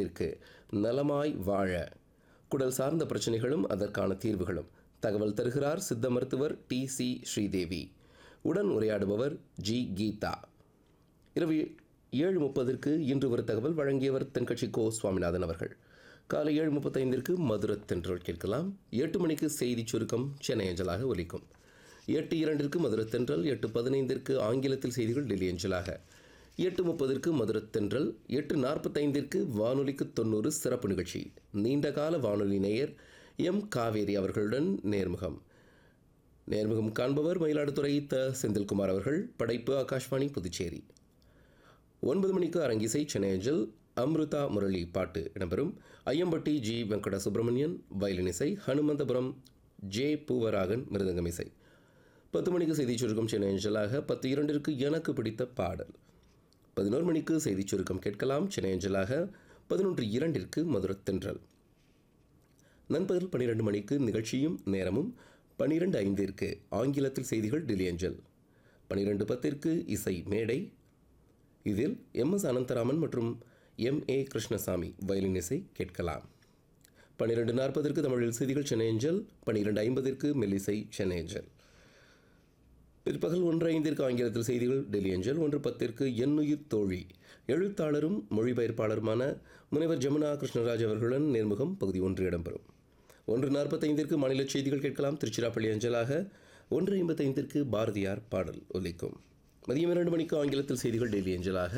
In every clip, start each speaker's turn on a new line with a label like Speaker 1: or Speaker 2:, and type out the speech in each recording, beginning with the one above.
Speaker 1: ஐந்திற்கு நலமாய் வாழ குடல் சார்ந்த பிரச்சனைகளும் அதற்கான தீர்வுகளும் தகவல் தருகிறார் சித்த மருத்துவர் டி சி ஸ்ரீதேவி உடன் உரையாடுபவர் ஜி கீதா இரவு ஏழு முப்பதற்கு இன்று ஒரு தகவல் வழங்கியவர் தென்கட்சி கோ சுவாமிநாதன் அவர்கள் காலை ஏழு முப்பத்தைந்திற்கு மதுர தென்றல் கேட்கலாம் எட்டு மணிக்கு செய்தி சுருக்கம் சென்னை அஞ்சலாக ஒலிக்கும் எட்டு இரண்டிற்கு மதுர தென்றல் எட்டு பதினைந்திற்கு ஆங்கிலத்தில் செய்திகள் டெல்லி அஞ்சலாக எட்டு முப்பதற்கு மதுர தென்றல் எட்டு நாற்பத்தைந்திற்கு வானொலிக்கு தொண்ணூறு சிறப்பு நிகழ்ச்சி நீண்டகால வானொலி நேயர் எம் காவேரி அவர்களுடன் நேர்முகம் நேர்முகம் காண்பவர் மயிலாடுதுறை த செந்தில்குமார் அவர்கள் படைப்பு ஆகாஷ்வாணி புதுச்சேரி ஒன்பது மணிக்கு அரங்கிசை சென்னை அஞ்சல் அம்ருதா முரளி பாட்டு இடம்பெறும் ஐயம்பட்டி ஜி வெங்கட சுப்பிரமணியன் வயலின் இசை ஹனுமந்தபுரம் ஜே பூவராகன் மிருதங்கம் இசை பத்து மணிக்கு செய்திச் சுருக்கம் சென்னை அஞ்சலாக பத்து இரண்டிற்கு எனக்கு பிடித்த பாடல் பதினோரு மணிக்கு செய்திச் சுருக்கம் கேட்கலாம் சென்னை அஞ்சலாக பதினொன்று இரண்டிற்கு மதுரை தென்றல் நண்பகல் பன்னிரெண்டு மணிக்கு நிகழ்ச்சியும் நேரமும் பன்னிரெண்டு ஐந்திற்கு ஆங்கிலத்தில் செய்திகள் டெல்லி அஞ்சல் பன்னிரெண்டு பத்திற்கு இசை மேடை இதில் எம் எஸ் அனந்தராமன் மற்றும் எம் ஏ கிருஷ்ணசாமி வயலின் இசை கேட்கலாம் பன்னிரெண்டு நாற்பதற்கு தமிழில் செய்திகள் சென்னை அஞ்சல் பன்னிரெண்டு ஐம்பதிற்கு மெல்லிசை சென்னை அஞ்சல் பிற்பகல் ஒன்று ஐந்திற்கு ஆங்கிலத்தில் செய்திகள் டெல்லி அஞ்சல் ஒன்று பத்திற்கு எண்ணுயிர் தோழி எழுத்தாளரும் மொழிபெயர்ப்பாளருமான முனைவர் ஜமுனா கிருஷ்ணராஜ் அவர்களுடன் நேர்முகம் பகுதி ஒன்று இடம்பெறும் ஒன்று நாற்பத்தைந்திற்கு மாநில செய்திகள் கேட்கலாம் திருச்சிராப்பள்ளி அஞ்சலாக ஒன்று ஐம்பத்தைந்திற்கு பாரதியார் பாடல் ஒலிக்கும் மதியம் இரண்டு மணிக்கு ஆங்கிலத்தில் செய்திகள் டெல்லி அஞ்சலாக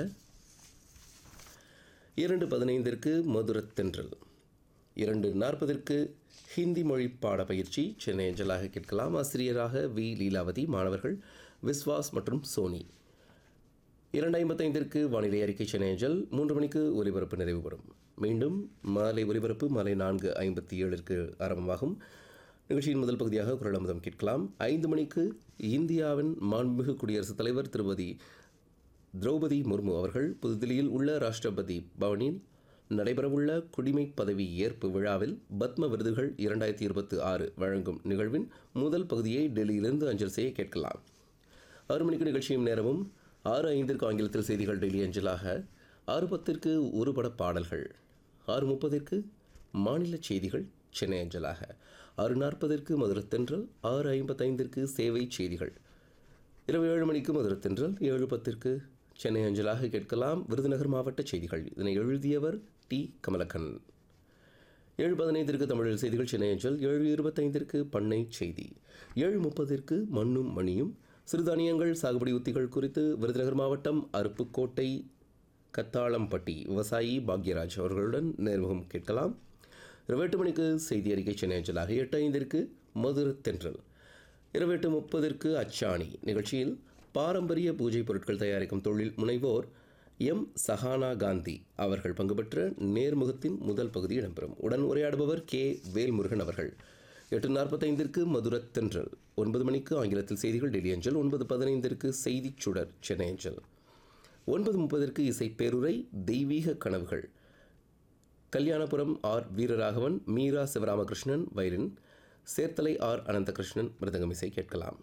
Speaker 1: இரண்டு பதினைந்திற்கு மதுரத் தென்றல் இரண்டு நாற்பதற்கு ஹிந்தி மொழி பாட பயிற்சி சென்னை அஞ்சலாக கேட்கலாம் ஆசிரியராக வி லீலாவதி மாணவர்கள் விஸ்வாஸ் மற்றும் சோனி இரண்டு ஐம்பத்தைந்திற்கு வானிலை அறிக்கை சென்னை அஞ்சல் மூன்று மணிக்கு ஒலிபரப்பு நிறைவு பெறும் மீண்டும் மாலை ஒலிபரப்பு மாலை நான்கு ஐம்பத்தி ஏழிற்கு ஆரம்பமாகும் நிகழ்ச்சியின் முதல் பகுதியாக குரல் அமுதம் கேட்கலாம் ஐந்து மணிக்கு இந்தியாவின் மாண்புமிகு குடியரசுத் தலைவர் திருமதி திரௌபதி முர்மு அவர்கள் புதுதில்லியில் உள்ள ராஷ்டிரபதி பவனில் நடைபெறவுள்ள குடிமை பதவி ஏற்பு விழாவில் பத்ம விருதுகள் இரண்டாயிரத்தி இருபத்தி ஆறு வழங்கும் நிகழ்வின் முதல் பகுதியை டெல்லியிலிருந்து அஞ்சல் செய்ய கேட்கலாம் ஆறு மணிக்கு நிகழ்ச்சியும் நேரமும் ஆறு ஐந்திற்கு ஆங்கிலத்தில் செய்திகள் டெல்லி அஞ்சலாக ஆறு பத்திற்கு ஒருபட பாடல்கள் ஆறு முப்பதிற்கு மாநில செய்திகள் சென்னை அஞ்சலாக ஆறு நாற்பதற்கு மதுரை தென்றல் ஆறு ஐம்பத்தைந்திற்கு சேவை செய்திகள் இரவு ஏழு மணிக்கு மதுரை தென்றல் ஏழு பத்திற்கு சென்னை அஞ்சலாக கேட்கலாம் விருதுநகர் மாவட்ட செய்திகள் இதனை எழுதியவர் டி கமலக்கன் ஏழு பதினைந்திற்கு தமிழில் செய்திகள் சென்னை அஞ்சல் ஏழு இருபத்தைந்திற்கு பண்ணை செய்தி ஏழு முப்பதிற்கு மண்ணும் மணியும் சிறுதானியங்கள் சாகுபடி உத்திகள் குறித்து விருதுநகர் மாவட்டம் அருப்புக்கோட்டை கத்தாளம்பட்டி விவசாயி பாக்யராஜ் அவர்களுடன் நேர்முகம் கேட்கலாம் இரவு எட்டு மணிக்கு செய்தி அறிக்கை சென்னை அஞ்சலாக எட்டு ஐந்திற்கு மதுர தென்றல் இரவு எட்டு முப்பதிற்கு அச்சாணி நிகழ்ச்சியில் பாரம்பரிய பூஜை பொருட்கள் தயாரிக்கும் தொழில் முனைவோர் எம் சஹானா காந்தி அவர்கள் பங்கு பெற்ற நேர்முகத்தின் முதல் பகுதி இடம்பெறும் உடன் உரையாடுபவர் கே வேல்முருகன் அவர்கள் எட்டு நாற்பத்தைந்திற்கு மதுர தென்றல் ஒன்பது மணிக்கு ஆங்கிலத்தில் செய்திகள் டெல்லி அஞ்சல் ஒன்பது பதினைந்திற்கு செய்திச் சுடர் சென்னை அஞ்சல் ஒன்பது முப்பதற்கு இசை பேருரை தெய்வீக கனவுகள் Kalyanapuram R Veeraraghavan Meera Sivaramakrishnan violin Cherthala R Ananthakrishnan mridangam இசை கேட்கலாம்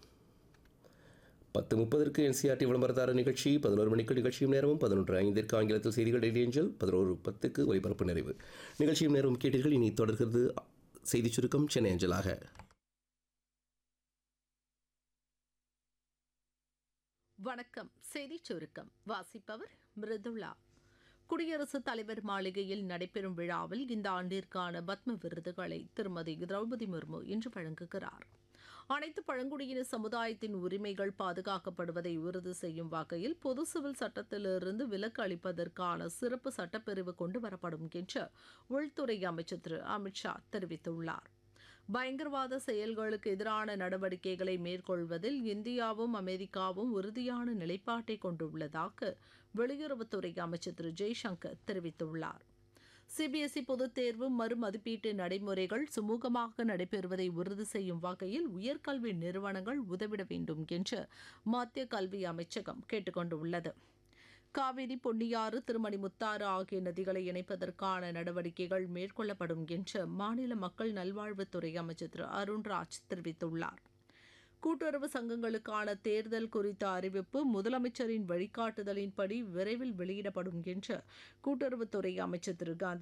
Speaker 1: பத்து முப்பதற்கு என்சிஆர்டி விளம்பரதார நிகழ்ச்சி பதினோரு மணிக்கு நிகழ்ச்சியும் நேரமும் பதினொன்று ஐந்திற்கு ஆங்கிலத்தில் செய்திகள் டெய்லி ஏஞ்சல் பதினோரு பத்துக்கு ஒலிபரப்பு நிறைவு நிகழ்ச்சியும் நேரமும் கேட்டீர்கள் இனி தொடர்கிறது செய்தி சுருக்கம் சென்னை அஞ்சலாக
Speaker 2: வணக்கம் செய்தி சுருக்கம் வாசிப்பவர் மிருதுளா குடியரசுத் தலைவர் மாளிகையில் நடைபெறும் விழாவில் இந்த ஆண்டிற்கான பத்ம விருதுகளை திருமதி திரௌபதி முர்மு இன்று வழங்குகிறார் அனைத்து பழங்குடியின சமுதாயத்தின் உரிமைகள் பாதுகாக்கப்படுவதை உறுதி செய்யும் வகையில் பொது சிவில் சட்டத்திலிருந்து விலக்கு அளிப்பதற்கான சிறப்பு சட்டப்பிரிவு கொண்டுவரப்படும் என்று உள்துறை அமைச்சர் திரு அமித்ஷா தெரிவித்துள்ளார் பயங்கரவாத செயல்களுக்கு எதிரான நடவடிக்கைகளை மேற்கொள்வதில் இந்தியாவும் அமெரிக்காவும் உறுதியான நிலைப்பாட்டை கொண்டுள்ளதாக வெளியுறவுத்துறை அமைச்சர் திரு ஜெய்சங்கர் தெரிவித்துள்ளார் சிபிஎஸ்இ பொதுத் தேர்வு மறுமதிப்பீட்டு நடைமுறைகள் சுமூகமாக நடைபெறுவதை உறுதி செய்யும் வகையில் உயர்கல்வி நிறுவனங்கள் உதவிட வேண்டும் என்று மத்திய கல்வி அமைச்சகம் கேட்டுக்கொண்டுள்ளது காவிரி பொன்னியாறு திருமணி முத்தாறு ஆகிய நதிகளை இணைப்பதற்கான நடவடிக்கைகள் மேற்கொள்ளப்படும் என்று மாநில மக்கள் நல்வாழ்வுத்துறை அமைச்சர் திரு அருண்ராஜ் தெரிவித்துள்ளார் கூட்டுறவு சங்கங்களுக்கான தேர்தல் குறித்த அறிவிப்பு முதலமைச்சரின் வழிகாட்டுதலின்படி விரைவில் வெளியிடப்படும் என்று கூட்டுறவுத்துறை அமைச்சர் திரு காந்தி